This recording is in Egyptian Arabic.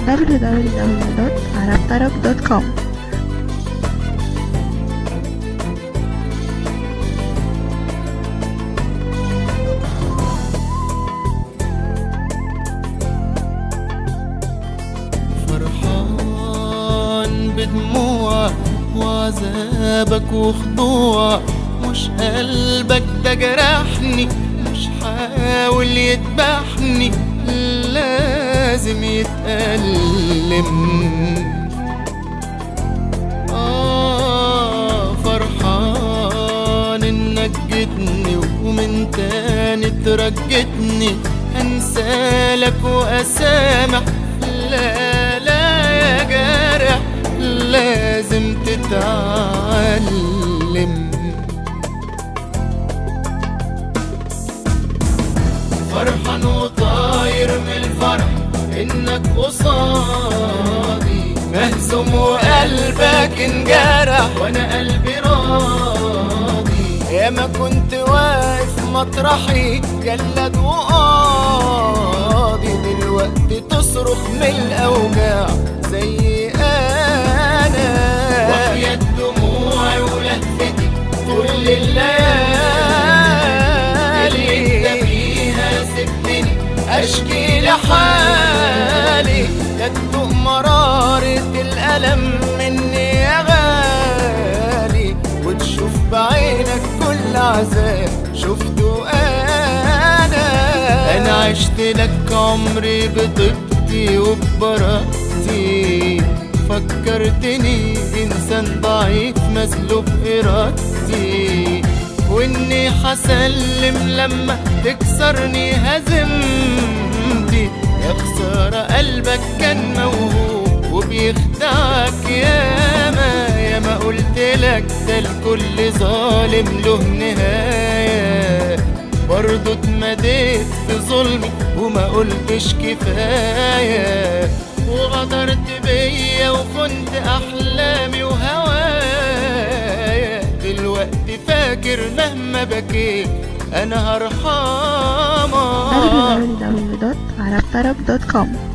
www.arabtarab.com فرحان بدموع وعذابك وخضوع مش قلبك ده جرحني مش حاول يذبحني لازم يتألم آه فرحان إنك جيتني ومن تاني ترجتني أنسالك وأسامح لا لا يا جارح لازم تتعلم فرحان وطاير من الفرح انك قصادي مهزوم وقلبك انجرح وانا قلبي راضي يا ما كنت واقف مطرحي جلد وقاضي دلوقتي تصرخ من الاوجاع زي انا وهي دموعي ولهفتي كل الليالي انت فيها سبتني اشكي لحالي لا تدوق مرارة الألم مني يا غالي وتشوف بعينك كل عذاب شفته أنا أنا عشت لك عمري بطيبتي وببراءتي فكرتني إنسان ضعيف مسلوب إرادتي وإني حسلم لما تكسرني هزمتي يا خسارة قلبك كان موهوب وبيخدعك ياما ياما قلت لك ده الكل ظالم له نهاية برضه اتمديت في ظلمي وما قلتش كفاية وغدرت بيا وخنت أحلامي وهوايا دلوقتي فاكر مهما بكيت أنا هرحمك www.arabtarab.com